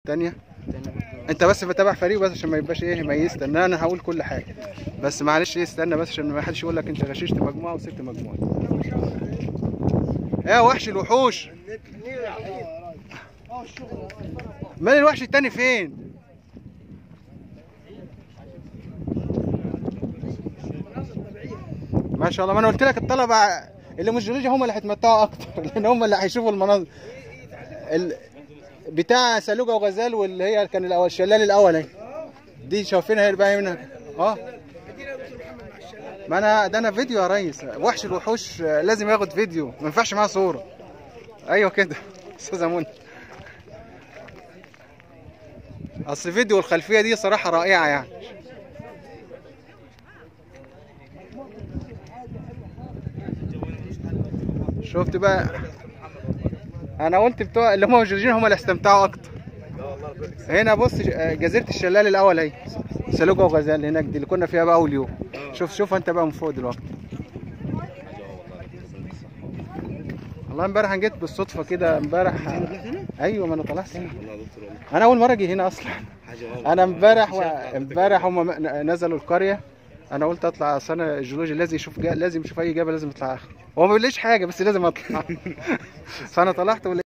التانية انت بس بتابع فريق بس عشان ما يبقاش ايه ميزت ان انا هقول كل حاجه بس معلش ايه استنى بس عشان ما حدش يقول لك انت غششت مجموعه وسبت مجموعه ايه يا وحش الوحوش مال الوحش التاني فين ما شاء الله ما انا قلت لك الطلبه اللي مش جيولوجيا هم اللي هيتمتعوا اكتر لان هم اللي هيشوفوا المناظر ال... بتاع سلوجة وغزال واللي هي كان الاول الشلال الاول اهي دي شايفينها هي بقى منها اه ما انا ده انا فيديو يا ريس وحش الوحوش لازم ياخد فيديو ما ينفعش معاه صوره ايوه كده استاذه منى اصل فيديو الخلفيه دي صراحه رائعه يعني شفت بقى انا قلت بتوع اللي هم الجورجيين هم اللي استمتعوا اكتر هنا بص جزيره الشلال الاول اهي سلوجة وغزال هناك دي اللي كنا فيها بقى اول يوم شوف شوف انت بقى من فوق دلوقتي والله امبارح أنا جيت بالصدفه كده امبارح ايوه ما انا طلعت انا اول مره اجي هنا اصلا انا امبارح و... امبارح هم نزلوا القريه انا قلت اطلع اصل انا الجيولوجي لازم يشوف جا... لازم يشوف اي جبل لازم يطلع هو ما بيقوليش حاجه بس لازم اطلع فانا طلعت